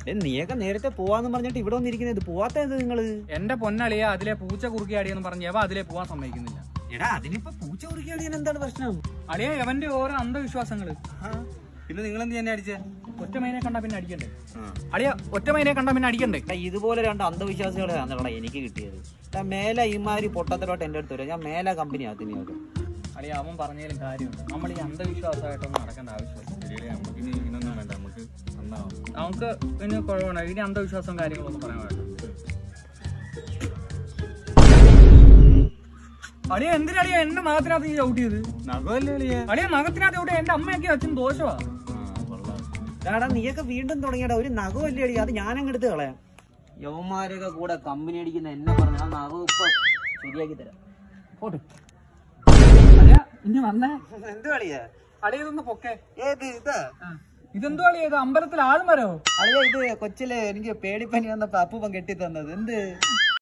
ഏ, നീയൊക്കെ നേരത്തെ പോവാന്ന് പറഞ്ഞിട്ട് ഇവിടെ വന്നിരിക്കുന്നത് പോവാത്തത് നിങ്ങള് എന്റെ പൊന്നളിയ അതിലെ പൂച്ച കുറുക്കിയാടിയെന്ന് പറഞ്ഞ് എവ അതിലെ പോവാൻ സമ്മതിക്കുന്നില്ല എടാ അതിനിപ്പോ പൂച്ച കുറിക്കാൻ എന്താണ് പ്രശ്നം അളിയ എവന്റെ ഓരോ അന്ധവിശ്വാസങ്ങള് പിന്നെ നിങ്ങൾ എന്ത് തന്നെ അടിച്ചേ ഒറ്റ മൈനെ കണ്ടാ പിന്നെ അടിക്കണ്ടേ അളിയ ഒറ്റ മൈനെ കണ്ടാ പിന്നെ അടിക്കണ്ടേ എടാ, ഇതുപോലെ രണ്ട് അന്ധവിശ്വാസികളാണല്ലോ എനിക്ക് കിട്ടിയത് എടാ, മേലെ ഇമാതിരി പൊട്ടത്തലോട്ട് എന്റെ അടുത്ത് വരും ഞാൻ മേലെ കമ്പനി ആത്തിനിയോട് അളിയ അവൻ പറഞ്ഞതിലും കാര്യമുണ്ട് നമ്മൾ ഈ അന്ധവിശ്വാസമായിട്ടൊന്നും നടക്കേണ്ട ആവശ്യമില്ല നമുക്ക് ഇനി ഇങ്ങനൊന്നും വേണ്ട നമുക്ക് നന്നാവാം നമുക്ക് പിന്നെ കുഴപ്പമാണ് ഇനി അന്ധവിശ്വാസവും കാര്യങ്ങളൊന്നും പറയാൻ വേണ്ട അളിയ എന്തിനളിയ എന്റെ നഖത്തിനകത്ത് ഈ ചവിട്ടിയത് നഖമല്ലേ അളിയ അളിയ നഖത്തിനകത്ത് ചവിട്ടിയ എന്റെ അമ്മയൊക്കെ അച്ഛൻ ദോഷമാ ആ കൊള്ളാം എടാ നീയൊക്കെ വീണ്ടും തുടങ്ങിയടാ ഒരു നഖമല്ലേ അടി അത് ഞാനങ്ങ് എടുത്ത് കളയാം യവന്മാരൊക്കെ കൂടെ കമ്പനി അടിക്കുന്ന എന്നെ പറഞ്ഞ ആ നഖം ഇപ്പൊ ശരിയാക്കി തരാം പോട്ട് അളിയ ഇനി വന്നേ എന്ത് കളിയാ അളിയ ഇതൊന്ന് പൊക്കെ ഏത് ഇതാ ഇതെന്തോ അളിയ ഇത് അമ്പലത്തിൽ ആളും വരോ അളിയ ഇത് കൊച്ചിലെ എനിക്ക് പേടിപ്പനി വന്നപ്പോ അപ്പൂപ്പൻ കെട്ടി തന്നത് എന്ത്